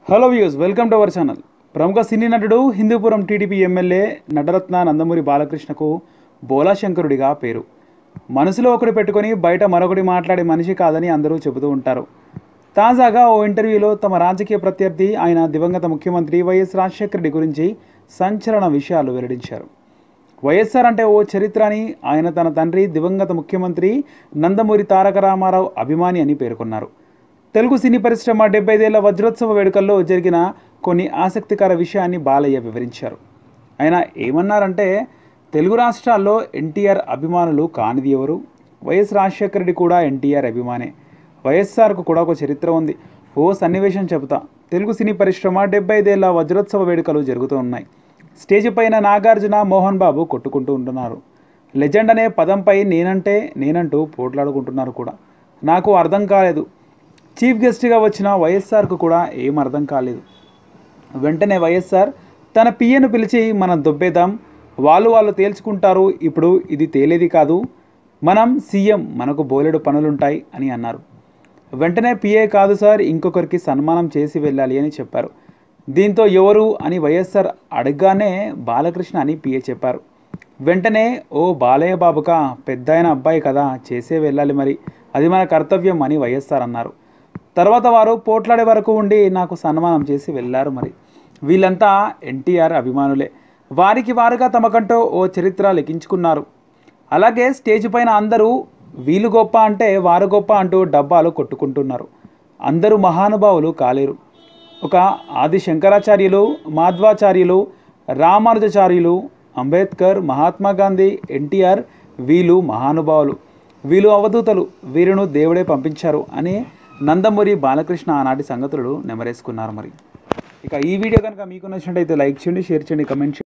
hello views welcome to our channel ప్రముఖ సినీ నటుడు హిందూపురం టీడీపీ ఎమ్మెల్యే నటరత్న నందమూరి బాలకృష్ణకు బోలాశంకరుడిగా పేరు మనసులో ఒకటి పెట్టుకొని బయట మరొకటి మాట్లాడే మనిషి కాదని అందరూ చెబుతూ ఉంటారు తాజాగా ఓ ఇంటర్వ్యూలో తమ రాజకీయ ప్రత్యర్థి ఆయన దివంగత ముఖ్యమంత్రి వైఎస్ రాజశేఖర రెడ్డి గురించి సంచలన విషయాలు వెల్లడించారు వైఎస్ఆర్ అంటే ఓ చరిత్ర అని ఆయన తన తండ్రి దివంగత ముఖ్యమంత్రి నందమూరి తారక రామారావు అభిమాని అని పేర్కొన్నారు తెలుగు సినీ పరిశ్రమ డెబ్బైదేళ్ల వజ్రోత్సవ వేడుకల్లో జరిగిన కొన్ని ఆసక్తికర విషయాన్ని బాలయ్య వివరించారు ఆయన ఏమన్నారంటే తెలుగు రాష్ట్రాల్లో ఎన్టీఆర్ అభిమానులు కానిది ఎవరు వైఎస్ రాజశేఖర రెడ్డి కూడా ఎన్టీఆర్ అభిమానే వైఎస్ఆర్కు కూడా ఒక చరిత్ర ఉంది ఓ సన్నివేశం చెబుతా తెలుగు సినీ పరిశ్రమ డెబ్బై ఐదేళ్ల వజ్రోత్సవ వేడుకలు జరుగుతూ ఉన్నాయి స్టేజ్ పైన నాగార్జున మోహన్ బాబు కొట్టుకుంటూ ఉంటున్నారు లెజెండ్ అనే పదంపై నేనంటే నేనంటూ పోట్లాడుకుంటున్నారు కూడా నాకు అర్థం కాలేదు చీఫ్ గెస్ట్గా వచ్చిన వైఎస్ఆర్కు కూడా ఏం అర్థం కాలేదు వెంటనే వైఎస్ఆర్ తన పియ్యను పిలిచి మనం దొబ్బేద్దాం వాళ్ళు వాళ్ళు తేల్చుకుంటారు ఇప్పుడు ఇది తేలేది కాదు మనం సీఎం మనకు బోలెడు పనులుంటాయి అని అన్నారు వెంటనే పిఏ కాదు సార్ ఇంకొకరికి సన్మానం చేసి వెళ్ళాలి అని చెప్పారు దీంతో ఎవరు అని వైఎస్ఆర్ అడగగానే బాలకృష్ణ అని పిఏ చెప్పారు వెంటనే ఓ బాలయ్య బాబుకా పెద్ద ఆయన అబ్బాయి కదా చేసే వెళ్ళాలి మరి అది మన కర్తవ్యం అని వైఎస్ఆర్ అన్నారు తర్వాత వారు పోట్లాడే వరకు ఉండి నాకు సన్మానం చేసి వెళ్ళారు మరి వీళ్ళంతా ఎన్టీఆర్ అభిమానులే వారికి వారుగా తమకంటూ ఓ చరిత్ర లిఖించుకున్నారు అలాగే స్టేజ్ పైన అందరూ వీళ్ళు గొప్ప అంటే వారు గొప్ప అంటూ డబ్బాలు కొట్టుకుంటున్నారు అందరూ మహానుభావులు కాలేరు ఒక ఆది శంకరాచార్యులు మాధ్వాచార్యులు రామానుజాచార్యులు అంబేద్కర్ మహాత్మా గాంధీ ఎన్టీఆర్ వీళ్ళు మహానుభావులు వీళ్ళు అవధూతలు వీరును దేవుడే పంపించారు అని నందమూరి బాలకృష్ణ ఆనాటి సంగతులు నెమరేసుకున్నారు మరి ఇక ఈ వీడియో కనుక మీకు నచ్చినట్టయితే లైక్ చేయండి షేర్ చేయండి కమెంట్ చేయండి